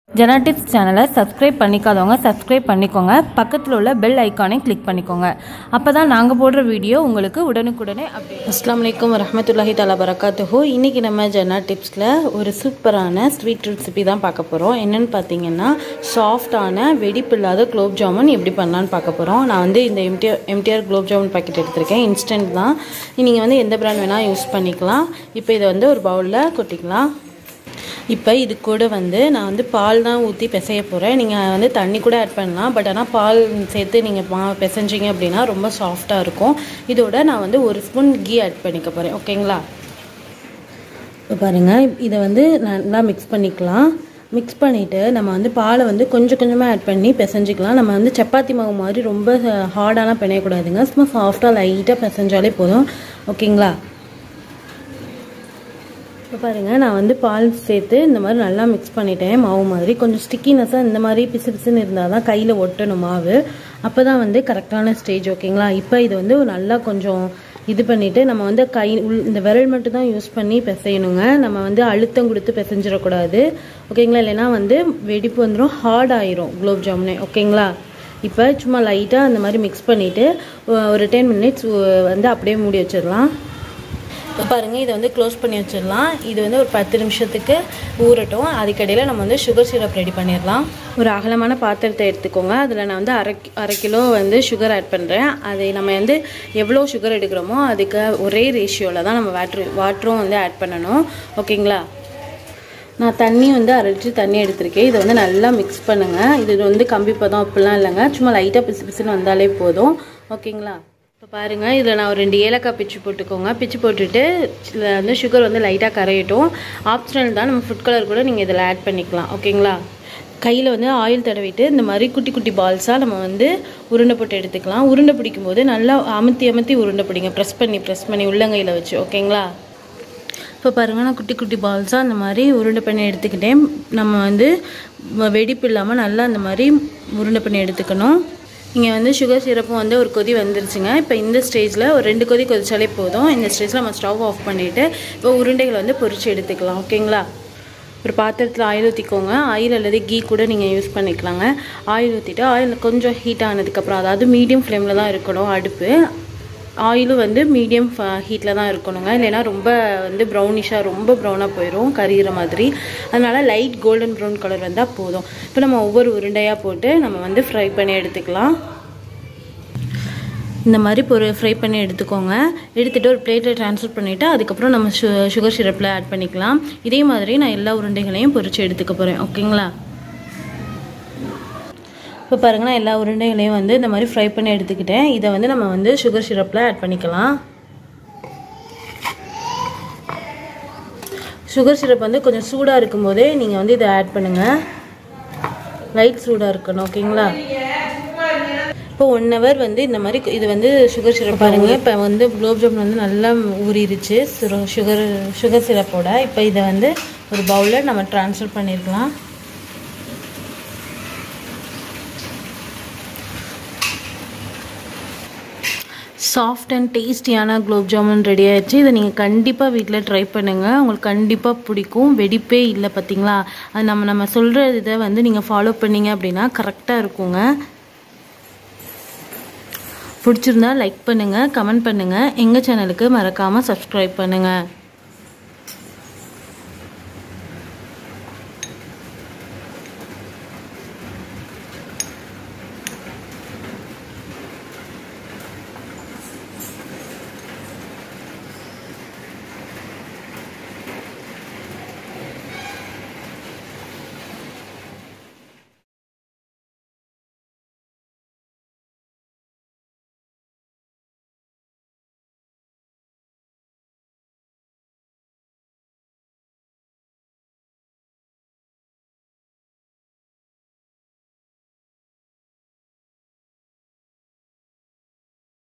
ஜனா tips சேனலை subscribe பண்ணிக்காதவங்க subscribe பண்ணிக்கோங்க பக்கத்தில் உள்ள பெல் ஐக்கானை கிளிக் பண்ணிக்கோங்க அப்போ தான் நாங்கள் போடுற வீடியோ உங்களுக்கு உடனுக்குடனே அப்டேட் அஸ்லாம் வலைக்கம் வரமத்துல்லாஹி தலா வரகாத்துஹோ இன்றைக்கி நம்ம ஜன்னா டிப்ஸில் ஒரு சூப்பரான ஸ்வீட் ரெசிபி தான் பார்க்க போகிறோம் என்னென்னு பார்த்தீங்கன்னா சாஃப்டான வெடிப்பில்லாத குலோப் ஜாமுன் எப்படி பண்ணலான்னு பார்க்க போகிறோம் நான் வந்து இந்த MTR MTR gulab jamun packet எடுத்திருக்கேன் இன்ஸ்டன்ட் தான் நீங்கள் வந்து எந்த பிராண்ட் வேணால் யூஸ் பண்ணிக்கலாம் இப்போ இதை வந்து ஒரு பவுலில் கொட்டிக்கலாம் இப்போ இது கூட வந்து நான் வந்து பால் தான் ஊற்றி பிசைய போகிறேன் நீங்கள் வந்து தண்ணி கூட ஆட் பண்ணலாம் பட் ஆனால் பால் சேர்த்து நீங்கள் மா பிசைஞ்சிங்க அப்படின்னா ரொம்ப சாஃப்டாக இருக்கும் இதோட நான் வந்து ஒரு ஸ்பூன் கீ ஆட் பண்ணிக்க போகிறேன் ஓகேங்களா இப்போ பாருங்கள் இதை வந்து நல்லா மிக்ஸ் பண்ணிக்கலாம் மிக்ஸ் பண்ணிவிட்டு நம்ம வந்து பாலை வந்து கொஞ்சம் கொஞ்சமாக ஆட் பண்ணி பிசைஞ்சிக்கலாம் நம்ம வந்து சப்பாத்தி மாவு மாதிரி ரொம்ப ஹார்டாலாம் பிணையக்கூடாதுங்க சும்மா சாஃப்டாக லைட்டாக பிசைஞ்சாலே போதும் ஓகேங்களா இப்போ பாருங்கள் நான் வந்து பால் சேர்த்து இந்த மாதிரி நல்லா மிக்ஸ் பண்ணிட்டேன் மாவு மாதிரி கொஞ்சம் ஸ்டிக்கினஸாக இந்த மாதிரி பிசு பிசுன்னு இருந்தால் தான் கையில் ஒட்டணும் மாவு அப்போ தான் வந்து கரெக்டான ஸ்டேஜ் ஓகேங்களா இப்போ இது வந்து நல்லா கொஞ்சம் இது பண்ணிவிட்டு நம்ம வந்து கை உள் இந்த விரல் மட்டும் தான் யூஸ் பண்ணி பிசையணுங்க நம்ம வந்து அழுத்தம் கொடுத்து பிசைஞ்சிடக்கூடாது ஓகேங்களா இல்லைன்னா வந்து வெடிப்பு வந்துடும் ஹார்ட் ஆயிரும் குலோப் ஜாமுனே ஓகேங்களா இப்போ சும்மா லைட்டாக அந்த மாதிரி மிக்ஸ் பண்ணிவிட்டு ஒரு டென் மினிட்ஸ் வந்து அப்படியே மூடி வச்சிடலாம் இப்போ பாருங்கள் இதை வந்து க்ளோஸ் பண்ணி வச்சிடலாம் இது வந்து ஒரு பத்து நிமிஷத்துக்கு ஊறட்டும் அதுக்கடையில் நம்ம வந்து சுகர் சிரப் ரெடி பண்ணிடலாம் ஒரு அகலமான பாத்திரத்தை எடுத்துக்கோங்க அதில் நான் வந்து அரை அரை கிலோ வந்து சுகர் ஆட் பண்ணுறேன் அதை நம்ம வந்து எவ்வளோ சுகர் எடுக்கிறோமோ அதுக்கு ஒரே ரேஷியோவில் தான் நம்ம வாட்ரு வாட்டரும் வந்து ஆட் பண்ணணும் ஓகேங்களா நான் தண்ணி வந்து அரைச்சி தண்ணி எடுத்திருக்கேன் இதை வந்து நல்லா மிக்ஸ் பண்ணுங்கள் இது வந்து கம்பி பதம் அப்படிலாம் இல்லைங்க சும்மா லைட்டாக பிசு பிசுன்னு வந்தாலே போதும் ஓகேங்களா இப்போ பாருங்கள் இதில் நான் ஒரு ரெண்டு ஏலக்காய் பிச்சு போட்டுக்கோங்க பிச்சு போட்டுட்டு இதில் வந்து சுகர் வந்து லைட்டாக கரையட்டும் ஆப்ஷனல் தான் நம்ம ஃபுட் கலர் கூட நீங்கள் இதில் ஆட் பண்ணிக்கலாம் ஓகேங்களா கையில் வந்து ஆயில் தடவிட்டு இந்த மாதிரி குட்டி குட்டி பால்ஸாக நம்ம வந்து உருண்டை போட்டு எடுத்துக்கலாம் உருண்டை பிடிக்கும் போது நல்லா அமுத்தி அமுத்தி உருண்டை பிடிங்க ப்ரெஸ் பண்ணி ப்ரெஸ் பண்ணி உள்ளங்கையில் வச்சு ஓகேங்களா இப்போ பாருங்கள் நான் குட்டி குட்டி பால்ஸாக அந்த மாதிரி உருண்டை பண்ணி எடுத்துக்கிட்டேன் நம்ம வந்து வெடிப்பு இல்லாமல் நல்லா அந்த மாதிரி உருண்டை பண்ணி எடுத்துக்கணும் இங்கே வந்து சுகர் சிரப்பும் வந்து ஒரு கொதி வந்துருச்சுங்க இப்போ இந்த ஸ்டேஜில் ஒரு ரெண்டு கொதி கொதிச்சாலே போதும் இந்த ஸ்டேஜில் நம்ம ஸ்டவ் ஆஃப் பண்ணிவிட்டு இப்போ உருண்டைகளை வந்து பொரிச்சு எடுத்துக்கலாம் ஓகேங்களா ஒரு பாத்திரத்தில் ஆயில் ஊற்றிக்கோங்க ஆயில் அல்லது கீ கூட நீங்கள் யூஸ் பண்ணிக்கலாங்க ஆயில் ஊற்றிட்டு ஆயில் கொஞ்சம் ஹீட் ஆனதுக்கப்புறம் அதாவது மீடியம் ஃப்ளேமில் தான் இருக்கணும் அடுப்பு ஆயிலும் வந்து மீடியம் ஹீட்டில் தான் இருக்கணுங்க இல்லைன்னா ரொம்ப வந்து ப்ரௌனிஷாக ரொம்ப ப்ரௌனாக போயிடும் கரிகிற மாதிரி அதனால் லைட் கோல்டன் ப்ரௌன் கலர் வந்தால் போதும் இப்போ நம்ம ஒவ்வொரு உருண்டையாக போட்டு நம்ம வந்து ஃப்ரை பண்ணி எடுத்துக்கலாம் இந்த மாதிரி ஒரு ஃப்ரை பண்ணி எடுத்துக்கோங்க எடுத்துகிட்டு ஒரு பிளேட்டில் ட்ரான்ஸ்ஃபர் பண்ணிவிட்டு அதுக்கப்புறம் நம்ம சு சுகர் சிரப்பில் ஆட் பண்ணிக்கலாம் இதே மாதிரி நான் எல்லா உருண்டைகளையும் பொரித்து எடுத்துக்க போகிறேன் ஓகேங்களா இப்போ பாருங்கள் நான் எல்லா உருண்டைகளையும் வந்து இந்த மாதிரி ஃப்ரை பண்ணி எடுத்துக்கிட்டேன் இதை வந்து நம்ம வந்து சுகர் சிரப்பில் ஆட் பண்ணிக்கலாம் சுகர் சிரப் வந்து கொஞ்சம் சூடாக இருக்கும்போதே நீங்கள் வந்து இதை ஆட் பண்ணுங்கள் லைட் சூடாக இருக்கணும் ஓகேங்களா இப்போ ஒன் ஹவர் வந்து இந்த மாதிரி இது வந்து சுகர் சிரப் பாருங்கள் இப்போ வந்து குலோப் ஜாமுன் வந்து நல்லா ஊறிடுச்சு சுகர் சுகர் சிரப்போட இப்போ இதை வந்து ஒரு பவுலில் நம்ம ட்ரான்ஸ்ஃபர் பண்ணிடலாம் சாஃப்ட் அண்ட் டேஸ்டியான குலோப் ஜாமுன் ரெடி ஆயிடுச்சு இதை நீங்கள் கண்டிப்பாக வீட்டில் ட்ரை பண்ணுங்கள் உங்களுக்கு கண்டிப்பாக பிடிக்கும் வெடிப்பே இல்லை பார்த்தீங்களா அது நம்ம நம்ம சொல்கிற இதை வந்து நீங்கள் ஃபாலோ பண்ணீங்க அப்படின்னா கரெக்டாக இருக்குங்க பிடிச்சிருந்தா லைக் பண்ணுங்கள் கமெண்ட் பண்ணுங்கள் எங்கள் சேனலுக்கு மறக்காமல் சப்ஸ்கிரைப் பண்ணுங்கள்